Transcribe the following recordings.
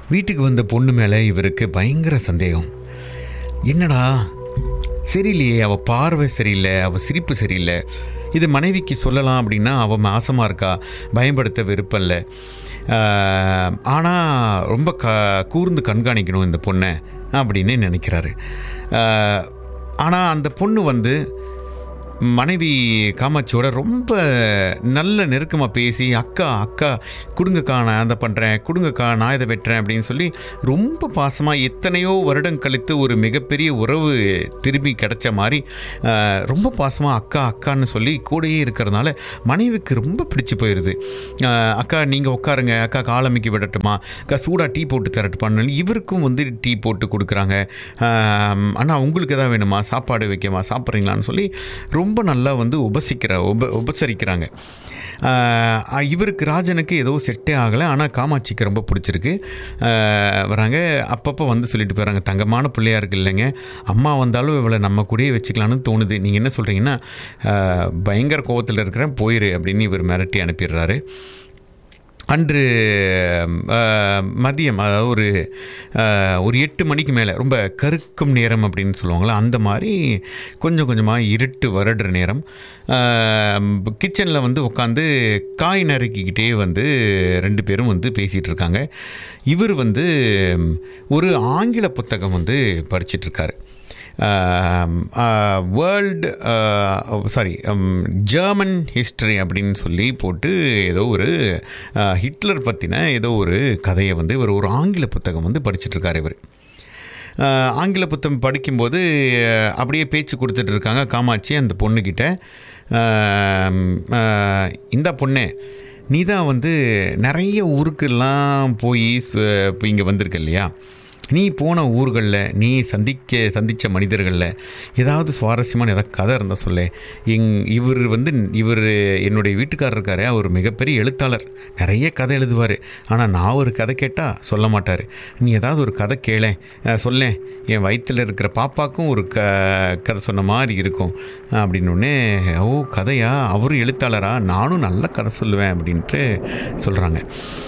வீட்டுக்கு வந்த பொண்ணு மேலே இவருக்கு பயங்கர சந்தேகம் என்னடா சரியில்லையே அவள் பார்வை சரியில்லை அவள் சிரிப்பு சரியில்லை இது மனைவிக்கு சொல்லலாம் அப்படின்னா அவள் மாசமாக இருக்கா பயன்படுத்த விருப்பம் இல்லை ஆனால் ரொம்ப க கூர்ந்து கண்காணிக்கணும் இந்த பொண்ணை அப்படின்னு நினைக்கிறாரு ஆனால் அந்த பொண்ணு வந்து மனைவி காமாட்சியோட ரொம்ப நல்ல நெருக்கமாக பேசி அக்கா அக்கா கொடுங்கக்கா நான் அதை பண்ணுறேன் கொடுங்கக்கா நான் இதை வெட்டுறேன் அப்படின்னு சொல்லி ரொம்ப பாசமாக எத்தனையோ வருடம் கழித்து ஒரு மிகப்பெரிய உறவு திரும்பி கிடைச்ச மாதிரி ஆஹ், ரொம்ப பாசமாக அக்கா அக்கான்னு சொல்லி கூடயே இருக்கிறதுனால மனைவிக்கு ரொம்ப பிடிச்சு போயிடுது ஆஹ், அக்கா நீங்கள் உட்காருங்க அக்கா காலமிக்கு விடட்டுமா அக்கா சூடாக டீ போட்டு தரட்டுமான்னு இவருக்கும் வந்து டீ போட்டு கொடுக்குறாங்க ஆனால் உங்களுக்கு எதாவது வேணுமா சாப்பாடு வைக்கமா சாப்பிட்றீங்களான்னு சொல்லி ரொம்ப நல்லா வந்து உபசிக்கிற உப உபசரிக்கிறாங்க ஆஹ் இவருக்கு ராஜனுக்கு ஏதோ செட்டே ஆகலை ஆனால் காமாட்சிக்கு ரொம்ப பிடிச்சிருக்கு ஆஹ் வராங்க அப்பப்போ வந்து சொல்லிட்டு போகிறாங்க தங்கமான பிள்ளையா இருக்கு இல்லைங்க அம்மா வந்தாலும் இவளை நம்ம கூடயே வச்சுக்கலான்னு தோணுது நீங்கள் என்ன சொல்கிறீங்கன்னா ஆஹ் பயங்கர கோவத்தில் இருக்கிறேன் போயிரு அப்படின்னு இவர் மிரட்டி அனுப்பிடுறாரு அன்று அஹ், மதியம் அதாவது ஒரு அஹ், ஒரு எட்டு மணிக்கு மேலே ரொம்ப கருக்கும் நேரம் அப்படின்னு சொல்லுவாங்களே அந்த மாதிரி கொஞ்சம் கொஞ்சமாக இருட்டு வருடுற நேரம் கிச்சனில் வந்து உட்காந்து காய் நறுக்கிக்கிட்டே வந்து ரெண்டு பேரும் வந்து பேசிகிட்டு இருக்காங்க இவர் வந்து ஒரு ஆங்கில புத்தகம் வந்து படிச்சிட்டு இருக்காரு வேர்ல்டு சாரி ஜெர்மன் ஹிஸ்டரி அப்படின்னு சொல்லி போட்டு ஏதோ ஒரு அஹ், ஹிட்லர் பற்றின ஏதோ ஒரு கதையை வந்து இவர் ஒரு ஆங்கில புத்தகம் வந்து படிச்சிட்டு இருக்காரு இவர் அஹ், ஆங்கில புத்தகம் படிக்கும்போது அஹ், அப்படியே பேச்சு கொடுத்துட்டு இருக்காங்க காமாட்சி அந்த பொண்ணுக்கிட்ட அஹ், அஹ், இந்த பொண்ணு நீ தான் வந்து நிறைய ஊருக்கெல்லாம் போய் இங்கே வந்திருக்க இல்லையா நீ போன ஊர்களில் நீ சந்திக்க சந்தித்த மனிதர்களில் ஏதாவது சுவாரஸ்யமான ஏதாவது கதை இருந்தால் சொல்ல எங் இவர் வந்து இவர் என்னுடைய வீட்டுக்காரர் இருக்காரு அவர் மிகப்பெரிய எழுத்தாளர் நிறைய கதை எழுதுவார் ஆனால் நான் ஒரு கதை கேட்டால் சொல்ல மாட்டார் நீ ஏதாவது ஒரு கதை கேளேன் அஹ், சொல்லேன் என் வயிற்றில் இருக்கிற பாப்பாக்கும் ஒரு க கதை சொன்ன மாதிரி இருக்கும் அப்படின்னோடனே ஓ கதையா அவரும் எழுத்தாளரா நானும் நல்ல கதை சொல்லுவேன் அப்படின்ட்டு சொல்கிறாங்க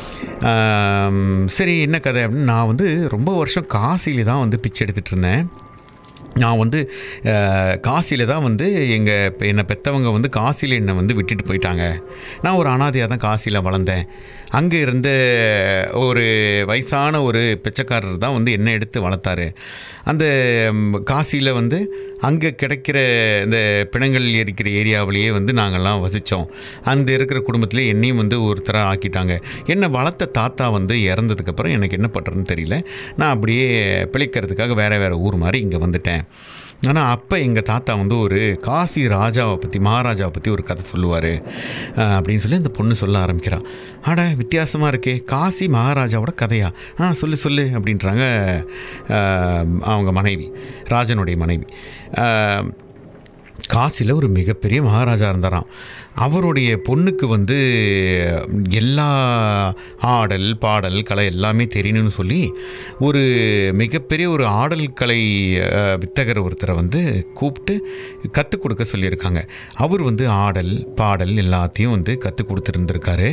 ஆம், சரி என்ன கதை அப்படின்னு நான் வந்து ரொம்ப வருஷம் காசியில் தான் வந்து பிச்சை எடுத்துகிட்டு இருந்தேன் நான் வந்து காசியில் தான் வந்து எங்கள் என்னை பெற்றவங்க வந்து காசியில் என்னை வந்து விட்டுட்டு போயிட்டாங்க நான் ஒரு அனாதையாக தான் காசியில் வளர்ந்தேன் அங்கே இருந்த ஒரு வயசான ஒரு பிச்சைக்காரர் தான் வந்து என்னை எடுத்து வளர்த்தாரு அந்த காசியில் வந்து அங்கே கிடைக்கிற இந்த பிணங்கள் இருக்கிற ஏரியாவிலேயே வந்து நாங்கள்லாம் வசித்தோம் அந்த இருக்கிற குடும்பத்திலே என்னையும் வந்து ஒருத்தராக ஆக்கிட்டாங்க என்னை வளர்த்த தாத்தா வந்து இறந்ததுக்கப்புறம் எனக்கு என்ன பண்ணுறதுன்னு தெரியல நான் அப்படியே பிழைக்கிறதுக்காக வேறு வேறு ஊர் மாதிரி இங்கே வந்துட்டேன் ஆனால் அப்போ எங்கள் தாத்தா வந்து ஒரு காசி ராஜாவை பற்றி மகாராஜாவை பற்றி ஒரு கதை சொல்லுவார் அப்படின்னு சொல்லி அந்த பொண்ணு சொல்ல ஆரம்பிக்கிறான் அட வித்தியாசமாக இருக்கே காசி மகாராஜாவோட கதையா ஆ சொல்லு சொல்லு அப்படின்றாங்க ஆஹ், அவங்க மனைவி ராஜனுடைய மனைவி ஆஹ், காசியில் ஒரு மிகப்பெரிய மகாராஜா இருந்தாராம் அவருடைய பொண்ணுக்கு வந்து எல்லா ஆடல் பாடல் கலை எல்லாமே தெரியணும்னு சொல்லி ஒரு மிகப்பெரிய ஒரு ஆடல் கலை அஹ், வித்தகர் ஒருத்தரை வந்து கூப்பிட்டு கற்றுக் கொடுக்க சொல்லியிருக்காங்க அவர் வந்து ஆடல் பாடல் எல்லாத்தையும் வந்து கற்றுக் கொடுத்துருந்துருக்காரு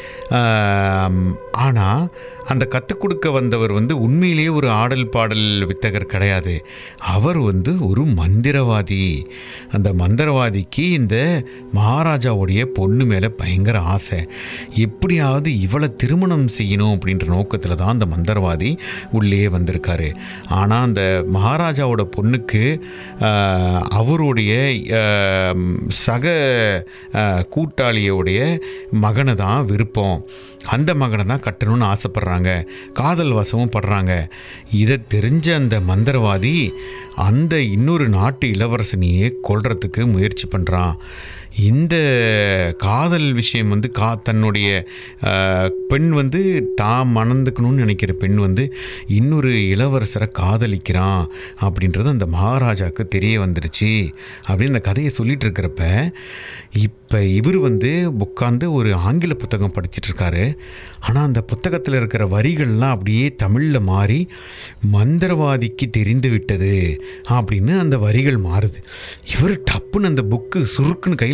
ஆனால் அந்த கற்றுக் கொடுக்க வந்தவர் வந்து உண்மையிலேயே ஒரு ஆடல் பாடல் வித்தகர் கிடையாது அவர் வந்து ஒரு மந்திரவாதி அந்த மந்திரவாதிக்கு இந்த மகாராஜாவுடைய பொண்ணு மேலே பயங்கர ஆசை எப்படியாவது இவளை திருமணம் செய்யணும் அப்படின்ற நோக்கத்தில் தான் அந்த மந்திரவாதி உள்ளே வந்திருக்காரு ஆனால் அந்த மகாராஜாவோட பொண்ணுக்கு ஆஹ், அவருடைய ஆஹ், சக ஆஹ், கூட்டாளியோடைய மகனை தான் விருப்பம் அந்த மகனை தான் கட்டணும்னு ஆசைப்படுறாங்க காதல் வசமும் படுறாங்க இதை தெரிஞ்ச அந்த மந்திரவாதி அந்த இன்னொரு நாட்டு இளவரசனையே கொல்றதுக்கு முயற்சி பண்ணுறான் இந்த காதல் விஷயம் வந்து கா தன்னுடைய ஆஹ், பெண் வந்து தான் மணந்துக்கணும்னு நினைக்கிற பெண் வந்து இன்னொரு இளவரசரை காதலிக்கிறான் அப்படின்றது அந்த மகாராஜாவுக்கு தெரிய வந்துருச்சு அப்படின்னு இந்த கதையை சொல்லிட்டு இருக்கிறப்ப இப்போ இவர் வந்து உட்காந்து ஒரு ஆங்கில புத்தகம் படிச்சிட்டு இருக்காரு ஆனால் அந்த புத்தகத்தில் இருக்கிற வரிகள்லாம் அப்படியே தமிழில் மாறி மந்திரவாதிக்கு தெரிந்து விட்டது அப்படின்னு அந்த வரிகள் மாறுது இவர் டப்புன்னு அந்த புக்கு சுருக்குன்னு கையில்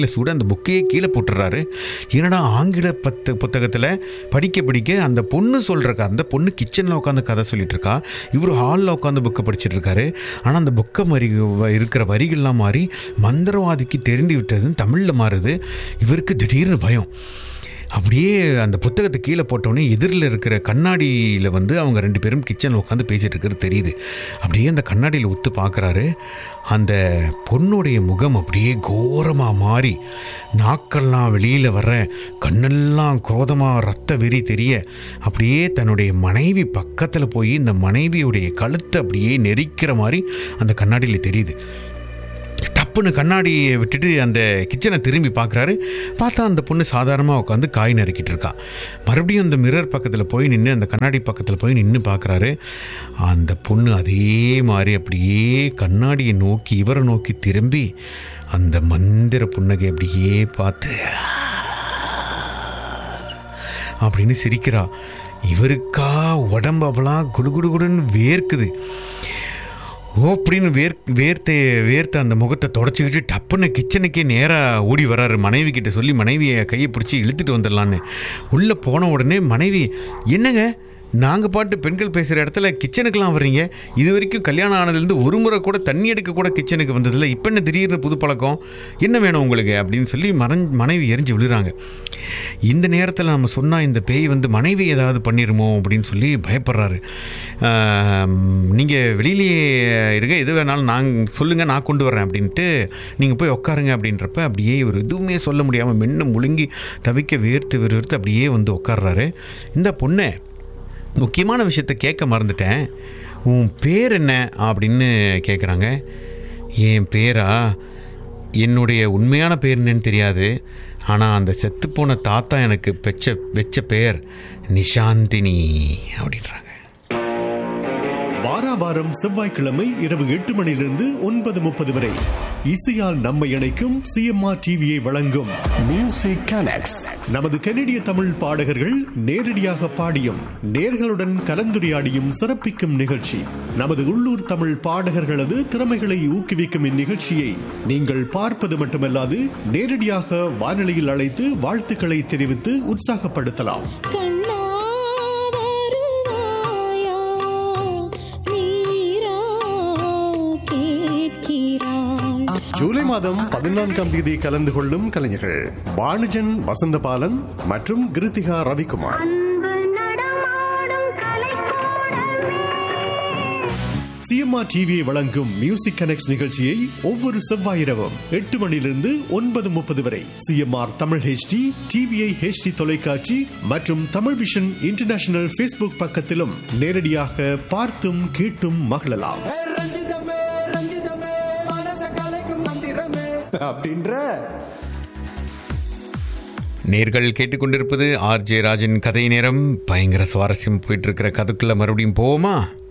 கண்ணாடியில் சூட அந்த புக்கையே கீழே போட்டுறாரு என்னடா ஆங்கில பத்து புத்தகத்தில் படிக்க படிக்க அந்த பொண்ணு சொல்கிற அந்த பொண்ணு கிச்சனில் உட்காந்து கதை சொல்லிட்டு இருக்கா இவர் ஹாலில் உட்காந்து புக்கை படிச்சிட்டு இருக்காரு ஆனால் அந்த புக்கை மாதிரி இருக்கிற வரிகள்லாம் மாறி மந்திரவாதிக்கு தெரிந்து விட்டதுன்னு தமிழில் மாறுது இவருக்கு திடீர்னு பயம் அப்படியே அந்த புத்தகத்தை கீழே போட்டோடனே எதிரில் இருக்கிற கண்ணாடியில் வந்து அவங்க ரெண்டு பேரும் கிச்சனில் உட்காந்து பேசிகிட்டு இருக்கிறது தெரியுது அப்படியே அந்த கண்ணாடியில் உத்து பார்க்குறாரு அந்த பொண்ணுடைய முகம் அப்படியே கோரமாக மாறி நாக்கெல்லாம் வெளியில் வர கண்ணெல்லாம் குரோதமாக ரத்த வெறி தெரிய அப்படியே தன்னுடைய மனைவி பக்கத்தில் போய் இந்த மனைவியுடைய கழுத்தை அப்படியே நெரிக்கிற மாதிரி அந்த கண்ணாடியில் தெரியுது டப்புன்னு கண்ணாடியை விட்டுட்டு அந்த கிச்சனை திரும்பி பார்க்குறாரு பார்த்தா அந்த பொண்ணு சாதாரணமாக உட்காந்து காய் நறுக்கிட்டு இருக்கா மறுபடியும் அந்த மிரர் பக்கத்தில் போய் நின்று அந்த கண்ணாடி பக்கத்தில் போய் நின்று பார்க்குறாரு அந்த பொண்ணு அதே மாதிரி அப்படியே கண்ணாடியை நோக்கி இவரை நோக்கி திரும்பி அந்த மந்திர புன்னகை அப்படியே பார்த்து அப்படின்னு சிரிக்கிறா இவருக்கா உடம்பு அப்பெல்லாம் குடு குடு குடுன்னு வேர்க்குது ஓ அப்படின்னு வேர் வேர்த்த வேர்த்த அந்த முகத்தை தொடச்சிக்கிட்டு டப்புன்னு கிச்சனுக்கே நேராக ஓடி வராரு மனைவி கிட்ட சொல்லி மனைவியை கையை பிடிச்சி இழுத்துட்டு வந்துடலான்னு உள்ளே போன உடனே மனைவி என்னங்க நாங்கள் பாட்டு பெண்கள் பேசுகிற இடத்துல கிச்சனுக்கெலாம் வர்றீங்க இது வரைக்கும் கல்யாணம் ஆனதுலேருந்து ஒரு முறை கூட தண்ணி எடுக்க கூட கிச்சனுக்கு வந்ததில்லை இப்போ என்ன திடீர்னு புது பழக்கம் என்ன வேணும் உங்களுக்கு அப்படின்னு சொல்லி மறைஞ் மனைவி எரிஞ்சு விழுறாங்க இந்த நேரத்தில் நம்ம சொன்னால் இந்த பேய் வந்து மனைவி ஏதாவது பண்ணிருமோ அப்படின்னு சொல்லி பயப்படுறாரு நீங்கள் வெளியிலேயே இருங்க எது வேணாலும் நான் சொல்லுங்கள் நான் கொண்டு வரேன் அப்படின்ட்டு நீங்கள் போய் உட்காருங்க அப்படின்றப்ப அப்படியே ஒரு எதுவுமே சொல்ல முடியாமல் மென்னு முழுங்கி தவிக்க வேர்த்து வேர்த்து அப்படியே வந்து உட்கார்றாரு இந்த பொண்ணை முக்கியமான விஷயத்த கேட்க மறந்துட்டேன் உன் பேர் என்ன அப்படின்னு கேட்குறாங்க என் பேரா என்னுடைய உண்மையான பேர் என்னன்னு தெரியாது ஆனால் அந்த செத்துப்போன தாத்தா எனக்கு பெச்ச வெச்ச பெயர் நிஷாந்தினி அப்படின்றாங்க வாரா வாரம் செவ்வாய்க்கிழமை இரவு எட்டு மணியிலிருந்து ஒன்பது முப்பது வரை இசையால் நம்மை இணைக்கும் சிஎம்ஆர் டிவியை வழங்கும் மியூசிக் கனெக்ட்ஸ் நமது கனடிய தமிழ் பாடகர்கள் நேரடியாக பாடியும் நேர்களுடன் கலந்துரையாடியும் சிறப்பிக்கும் நிகழ்ச்சி நமது உள்ளூர் தமிழ் பாடகர்களது திறமைகளை ஊக்குவிக்கும் இந்நிகழ்ச்சியை நீங்கள் பார்ப்பது மட்டுமல்லாது நேரடியாக வானொலியில் அழைத்து வாழ்த்துக்களை தெரிவித்து உற்சாகப்படுத்தலாம் கண்ணா வருவாயா நீரா கேட்கிறாய் ஜூலை மாதம் பதினான்காம் தேதி கலந்து கொள்ளும் கலைஞர்கள் பானுஜன் வசந்தபாலன் மற்றும் கிருத்திகா ரவிக்குமார் சிஎம்ஆர் டிவியை வழங்கும் மியூசிக் கனெக்ட் நிகழ்ச்சியை ஒவ்வொரு செவ்வாய் இரவும் எட்டு மணியிலிருந்து ஒன்பது முப்பது வரை CMR Tamil HD TVI HD தொலைக்காட்சி மற்றும் தமிழ் விஷன் இன்டர்நேஷனல் ஃபேஸ்புக் பக்கத்திலும் நேரடியாக பார்த்தும் கேட்டும் மகிழலாம் ஏ ரஞ்சிதமே ரஞ்சிதமே மனச கலைக்கும் மந்திரமே அப்படின்ற நேர்கள் கேட்டுக்கொண்டிருப்பது ஆர்ஜே ராஜன் கதை நேரம் பயங்கர சுவாரஸ்யம் போயிட்டு இருக்கிற கதைக்குள்ள மறுபடியும் போவோமா